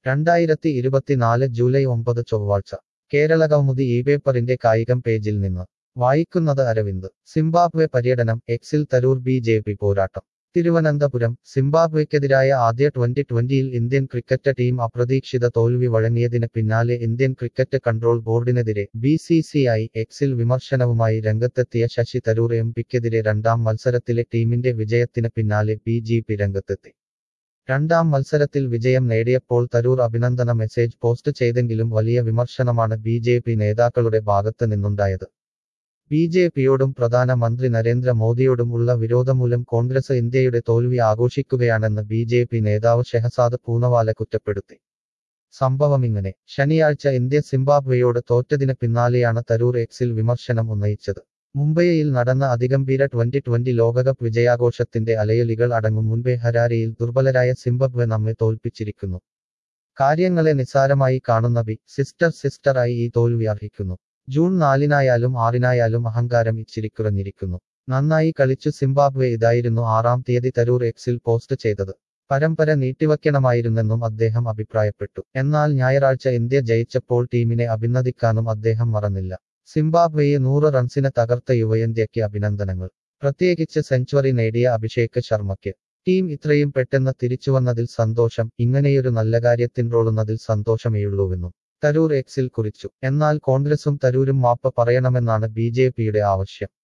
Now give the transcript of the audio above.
രണ്ടായിരത്തി ഇരുപത്തിനാല് ജൂലൈ ഒമ്പത് ചൊവ്വാഴ്ച കേരളകൗമുദി ഈ പേപ്പറിന്റെ കായികം പേജിൽ നിന്ന് വായിക്കുന്നത് അരവിന്ദ് സിംബാബ്വെ പര്യടനം എക്സിൽ തരൂർ ബി ജെ പി പോരാട്ടം തിരുവനന്തപുരം സിംബാബ്വെക്കെതിരായ ആദ്യ ട്വന്റി ട്വന്റിയിൽ ഇന്ത്യൻ ക്രിക്കറ്റ് ടീം അപ്രതീക്ഷിത തോൽവി വഴങ്ങിയതിന് പിന്നാലെ ഇന്ത്യൻ ക്രിക്കറ്റ് കൺട്രോൾ ബോർഡിനെതിരെ ബി സി സി ഐ എക്സിൽ വിമർശനവുമായി രംഗത്തെത്തിയ ശശി തരൂർ എം പിക്കെതിരെ രണ്ടാം മത്സരത്തിലെ ടീമിന്റെ വിജയത്തിന് പിന്നാലെ ബി ജെ പി രംഗത്തെത്തി രണ്ടാം മത്സരത്തിൽ വിജയം നേടിയപ്പോൾ തരൂർ അഭിനന്ദന മെസ്സേജ് പോസ്റ്റ് ചെയ്തെങ്കിലും വലിയ വിമർശനമാണ് ബി ജെ പി നേതാക്കളുടെ ഭാഗത്ത് നിന്നുണ്ടായത് ബി ജെ പിയോടും പ്രധാനമന്ത്രി നരേന്ദ്രമോദിയോടും ഉള്ള വിരോധമൂലം കോൺഗ്രസ് ഇന്ത്യയുടെ തോൽവി ആഘോഷിക്കുകയാണെന്ന് ബി ജെ പി നേതാവ് ഷെഹസാദ് പൂനവാല കുറ്റപ്പെടുത്തി സംഭവമിങ്ങനെ ശനിയാഴ്ച ഇന്ത്യ സിംബാബ്വെയോട് തോറ്റതിന് പിന്നാലെയാണ് തരൂർ എക്സിൽ വിമർശനം ഉന്നയിച്ചത് മുംബൈയിൽ നടന്ന അതിഗംഭീര ട്വന്റി ട്വന്റി ലോകകപ്പ് വിജയാഘോഷത്തിന്റെ അലയൊലികൾ അടങ്ങും മുൻപേ ഹരാരിയിൽ ദുർബലരായ സിംബബ്വെ നമ്മെ തോൽപ്പിച്ചിരിക്കുന്നു കാര്യങ്ങളെ നിസ്സാരമായി കാണുന്ന ബി സിസ്റ്റർ സിസ്റ്ററായി ഈ തോൽവി അർഹിക്കുന്നു ജൂൺ നാലിനായാലും ആറിനായാലും അഹങ്കാരം ഇച്ചിരി കുറഞ്ഞിരിക്കുന്നു നന്നായി കളിച്ചു സിംബാബ്വെ ഇതായിരുന്നു ആറാം തീയതി തരൂർ എക്സിൽ പോസ്റ്റ് ചെയ്തത് പരമ്പര നീട്ടിവയ്ക്കണമായിരുന്നെന്നും അദ്ദേഹം അഭിപ്രായപ്പെട്ടു എന്നാൽ ഞായറാഴ്ച ഇന്ത്യ ജയിച്ചപ്പോൾ ടീമിനെ അഭിനന്ദിക്കാനും അദ്ദേഹം മറന്നില്ല സിംബാബ്വെയെ നൂറ് റൺസിന് തകർത്ത യുവയന്ത്യയ്ക്ക് അഭിനന്ദനങ്ങൾ പ്രത്യേകിച്ച് സെഞ്ചുറി നേടിയ അഭിഷേക് ശർമ്മയ്ക്ക് ടീം ഇത്രയും പെട്ടെന്ന് തിരിച്ചുവന്നതിൽ സന്തോഷം ഇങ്ങനെയൊരു നല്ല കാര്യത്തിൻറോളുന്നതിൽ സന്തോഷമേയുള്ളൂവെന്നും തരൂർ എക്സിൽ കുറിച്ചു എന്നാൽ കോൺഗ്രസും തരൂരും മാപ്പ് പറയണമെന്നാണ് ബി ആവശ്യം